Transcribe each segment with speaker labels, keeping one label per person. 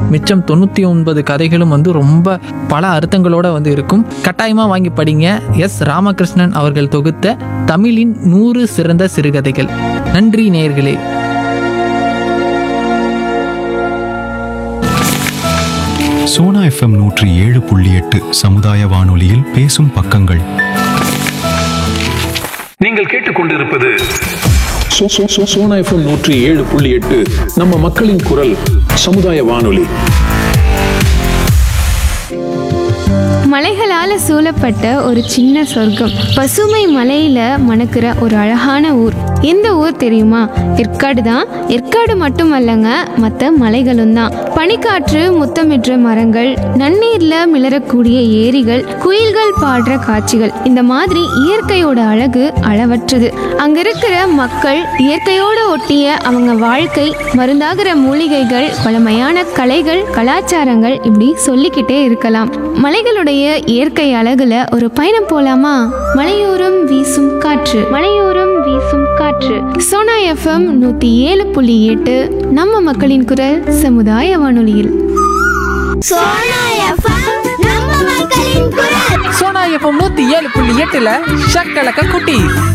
Speaker 1: மிச்சம் தொண்ணூற்றி ஒன்பது கதைகளும் வந்து ரொம்ப பல அர்த்தங்களோட வந்து இருக்கும் கட்டாயமாக வாங்கி படிங்க எஸ் ராமகிருஷ்ணன் அவர்கள் தொகுத்த தமிழின் நூறு சிறந்த சிறுகதைகள் நன்றி நேயர்களே
Speaker 2: சோனா எஃப்எம் நூற்றி ஏழு புள்ளி எட்டு சமுதாய வானொலியில் பேசும் பக்கங்கள்
Speaker 3: நீங்கள் கேட்டுக்கொண்டிருப்பது சோ- சோ- சோ- சோனா எஃப்எம் நூற்றி ஏழு புள்ளி எட்டு நம்ம மக்களின் குரல் சமுதாய வானொலி
Speaker 4: மலைகளால சூழப்பட்ட ஒரு சின்ன சொர்க்கம் பசுமை மலையில மணக்கிற ஒரு அழகான ஊர் எந்த ஊர் தெரியுமா ஏற்காடு தான் ஏற்காடு மட்டுமல்லங்க மற்ற மலைகளும் தான் பனிக்காற்று முத்தமிடுற மரங்கள் நன்னீர்ல மிளறக்கூடிய ஏரிகள் குயில்கள் பாடுற காட்சிகள் இந்த மாதிரி இயற்கையோட அழகு அளவற்றது அங்க இருக்கிற மக்கள் இயற்கையோட ஒட்டிய அவங்க வாழ்க்கை மருந்தாகிற மூலிகைகள் பழமையான கலைகள் கலாச்சாரங்கள் இப்படி சொல்லிக்கிட்டே இருக்கலாம் மலைகளுடைய இயற்கை அழகுல ஒரு பயணம் போலாமா மலையோரம் வீசும் காற்று மலையோரம் வீசும் காற்று சோனா எஃப்எம் நூத்தி ஏழு புள்ளி எட்டு நம்ம மக்களின் குரல் சமுதாய வானொலியில்
Speaker 5: சோனா எஃப்எம் நம்ம மக்களின் குரல்
Speaker 1: சோனா எஃப்எம் நூற்றி ஏழு புள்ளி எட்டில் ஷக்கலக்க குட்டி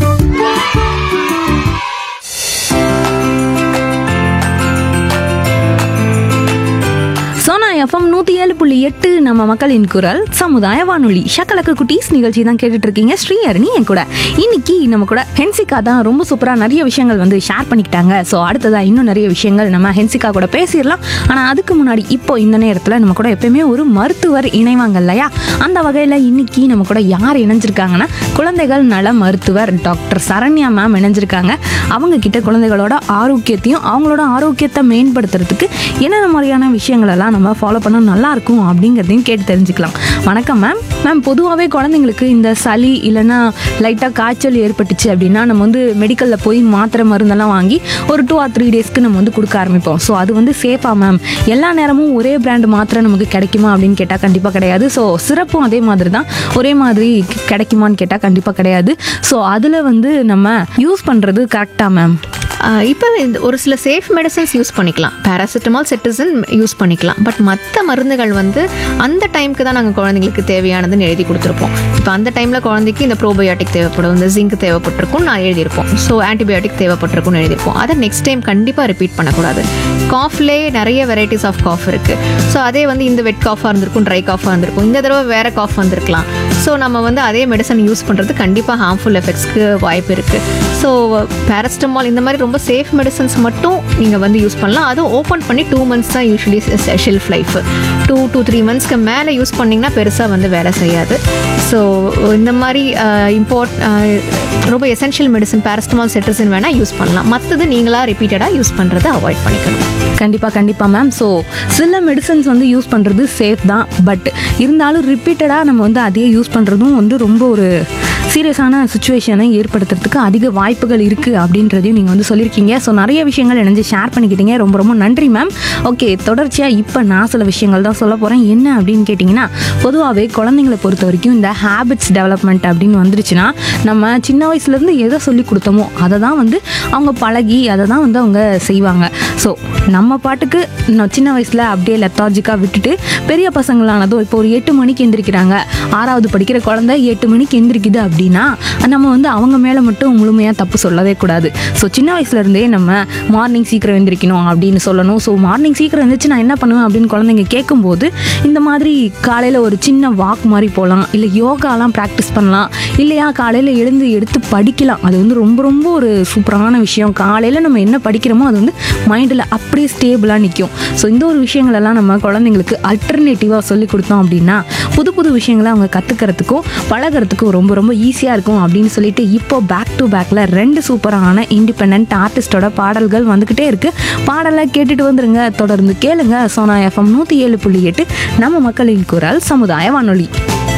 Speaker 6: சோனா எஃப்எம் நூற்றி ஏழு புள்ளி எட்டு நம்ம மக்களின் குரல் சமுதாய வானொலி ஷக்கலக்கு குட்டீஸ் நிகழ்ச்சி தான் கேட்டுட்டு இருக்கீங்க ஸ்ரீஹரணி என் கூட இன்னைக்கு நம்ம கூட ஹென்சிகா தான் ரொம்ப சூப்பராக நிறைய விஷயங்கள் வந்து ஷேர் பண்ணிக்கிட்டாங்க ஸோ அடுத்ததா இன்னும் நிறைய விஷயங்கள் நம்ம ஹென்சிகா கூட பேசிடலாம் ஆனால் அதுக்கு முன்னாடி இப்போ இந்த நேரத்தில் நம்ம கூட எப்பயுமே ஒரு மருத்துவர் இணைவாங்க இல்லையா அந்த வகையில் இன்னைக்கு நம்ம கூட யார் இணைஞ்சிருக்காங்கன்னா குழந்தைகள் நல மருத்துவர் டாக்டர் சரண்யா மேம் இணைஞ்சிருக்காங்க அவங்க கிட்ட குழந்தைகளோட ஆரோக்கியத்தையும் அவங்களோட ஆரோக்கியத்தை மேம்படுத்துறதுக்கு என்னென்ன மாதிரியான விஷயங்கள் எல்லாம் நம்ம ஃபாலோ பண்ணா நல்லா இருக்கும் அப்படிங்கிறதையும் கேட்டு தெரிஞ்சுக்கலாம் வணக்கம் மேம் மேம் பொதுவாகவே குழந்தைங்களுக்கு இந்த சளி இல்லைன்னா லைட்டாக காய்ச்சல் ஏற்பட்டுச்சு அப்படின்னா நம்ம வந்து மெடிக்கலில் போய் மாத்திரை மருந்தெல்லாம் வாங்கி ஒரு டூ ஆர் த்ரீ டேஸ்க்கு நம்ம வந்து கொடுக்க ஆரம்பிப்போம் ஸோ அது வந்து சேஃபா மேம் எல்லா நேரமும் ஒரே பிராண்ட் மாத்திரை நமக்கு கிடைக்குமா அப்படின்னு கேட்டால் கண்டிப்பாக கிடையாது ஸோ சிறப்பும் அதே மாதிரி தான் ஒரே மாதிரி கி- கிடைக்குமான்னு கேட்டால் கண்டிப்பாக கிடையாது ஸோ அதில் வந்து நம்ம யூஸ் பண்ணுறது கரெக்டாக மேம்
Speaker 7: இப்போ இந்த ஒரு சில சேஃப் மெடிசன்ஸ் யூஸ் பண்ணிக்கலாம் பேராசிட்டமால் செட்டிசன் யூஸ் பண்ணிக்கலாம் பட் மற்ற மருந்துகள் வந்து அந்த டைம்க்கு தான் நாங்கள் குழந்தைங்களுக்கு தேவையானதுன்னு எழுதி கொடுத்துருப்போம் இப்போ அந்த டைமில் குழந்தைக்கு இந்த ப்ரோபயோட்டிக் தேவைப்படும் இந்த ஜிங்க் தேவைப்பட்டிருக்கும் நான் எழுதியிருப்போம் ஸோ ஆன்டிபயோட்டிக் தேவைப்பட்டிருக்கும்னு எழுதியிருப்போம் அதை நெக்ஸ்ட் டைம் கண்டிப்பாக ரிப்பீட் பண்ணக்கூடாது காஃப்லே நிறைய வெரைட்டிஸ் ஆஃப் காஃப் இருக்குது ஸோ அதே வந்து இந்த வெட் காஃபாக இருந்திருக்கும் ட்ரை காஃபாக இருந்திருக்கும் இந்த தடவை வேறு காஃப் வந்திருக்கலாம் ஸோ நம்ம வந்து அதே மெடிசன் யூஸ் பண்ணுறது கண்டிப்பாக ஹார்ம்ஃபுல் எஃபெக்ட்ஸ்க்கு வாய்ப்பு இருக்குது ஸோ பேரஸ்டமால் இந்த மாதிரி ரொம்ப சேஃப் மெடிசன்ஸ் மட்டும் நீங்கள் வந்து யூஸ் பண்ணலாம் அதுவும் ஓப்பன் பண்ணி டூ மந்த்ஸ் தான் usually shelf life two two three மந்த்ஸ்க்கு மேலே யூஸ் பண்ணிங்கன்னா பெருசாக வந்து வேலை செய்யாது ஸோ இந்த மாதிரி இம்பார்ட் ரொம்ப எசென்ஷியல் மெடிசன் பேரஸ்டமால் செட்ரஸின் வேணால் யூஸ் பண்ணலாம் மற்றது நீங்களாக ரிப்பீட்டடாக யூஸ் பண்ணுறதை அவாய்ட் பண்ணிக்கணும்
Speaker 6: கண்டிப்பாக கண்டிப்பாக மேம் ஸோ சில மெடிசன்ஸ் வந்து யூஸ் பண்ணுறது சேஃப் தான் பட் இருந்தாலும் ரிப்பீட்டடாக நம்ம வந்து அதையே யூஸ் பண்ணுறதும் வந்து ரொம்ப ஒரு சீரியஸான சுச்சுவேஷனை ஏற்படுத்துறதுக்கு அதிக வாய்ப்புகள் இருக்குது அப்படின்றதையும் நீங்கள் வந்து சொல்லியிருக்கீங்க ஸோ நிறைய விஷயங்கள் இணைஞ்சு ஷேர் பண்ணிக்கிட்டீங்க ரொம்ப ரொம்ப நன்றி மேம் ஓகே தொடர்ச்சியாக இப்போ நான் சில விஷயங்கள் தான் சொல்ல போகிறேன் என்ன அப்படின்னு கேட்டிங்கன்னா பொதுவாகவே குழந்தைங்களை பொறுத்த வரைக்கும் இந்த ஹேபிட்ஸ் டெவலப்மெண்ட் அப்படின்னு வந்துருச்சுன்னா நம்ம சின்ன வயசுலேருந்து எதை சொல்லி கொடுத்தோமோ அதை தான் வந்து அவங்க பழகி அதை தான் வந்து அவங்க செய்வாங்க ஸோ நம்ம பாட்டுக்கு இன்னும் சின்ன வயசில் அப்படியே லெத்தார்ஜிக்காக விட்டுட்டு பெரிய பசங்களானதும் இப்போ ஒரு எட்டு மணிக்கு எந்திரிக்கிறாங்க ஆறாவது படிக்கிற குழந்தை எட்டு மணிக்கு எந்திரிக்குது அப்படின்னா நம்ம வந்து அவங்க மேலே மட்டும் முழுமையாக தப்பு சொல்லவே கூடாது ஸோ சின்ன வயசுலேருந்தே நம்ம மார்னிங் சீக்கிரம் எந்திரிக்கணும் அப்படின்னு சொல்லணும் ஸோ மார்னிங் சீக்கிரம் எந்திரிச்சு நான் என்ன பண்ணுவேன் அப்படின்னு குழந்தைங்க கேட்கும்போது இந்த மாதிரி காலையில் ஒரு சின்ன வாக் மாதிரி போகலாம் இல்லை யோகாலாம் ப்ராக்டிஸ் பண்ணலாம் இல்லையா காலையில் எழுந்து எடுத்து படிக்கலாம் அது வந்து ரொம்ப ரொம்ப ஒரு சூப்பரான விஷயம் காலையில் நம்ம என்ன படிக்கிறோமோ அது வந்து மைண்டில் அப்படியே ஸ்டேபிளாக நிற்கும் ஸோ இந்த ஒரு விஷயங்களெல்லாம் நம்ம குழந்தைங்களுக்கு அல்டர்னேட்டிவாக சொல்லி கொடுத்தோம் அப்படின்னா புது புது விஷயங்களை அவங்க கற்றுக்கிறதுக்கும் பழகிறதுக்கும் ரொம்ப ரொம்ப ஈஸியாக இருக்கும் அப்படின்னு சொல்லிட்டு இப்போ பேக் டு பேக்கில் ரெண்டு சூப்பரான இண்டிபெண்ட் ஆர்டிஸ்டோட பாடல்கள் வந்துக்கிட்டே இருக்குது பாடலை கேட்டுட்டு வந்துருங்க தொடர்ந்து கேளுங்க சோனா எஃப்எம் நூற்றி ஏழு புள்ளி எட்டு நம்ம மக்களின் குரல் சமுதாய வானொலி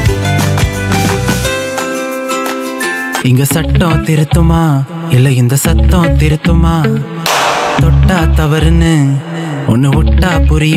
Speaker 8: இங்க சட்டம் திருத்துமா இல்ல இந்த சத்தம் திருத்துமா தொட்டா தவறுன்னு ஒன்னு விட்டா புரியும்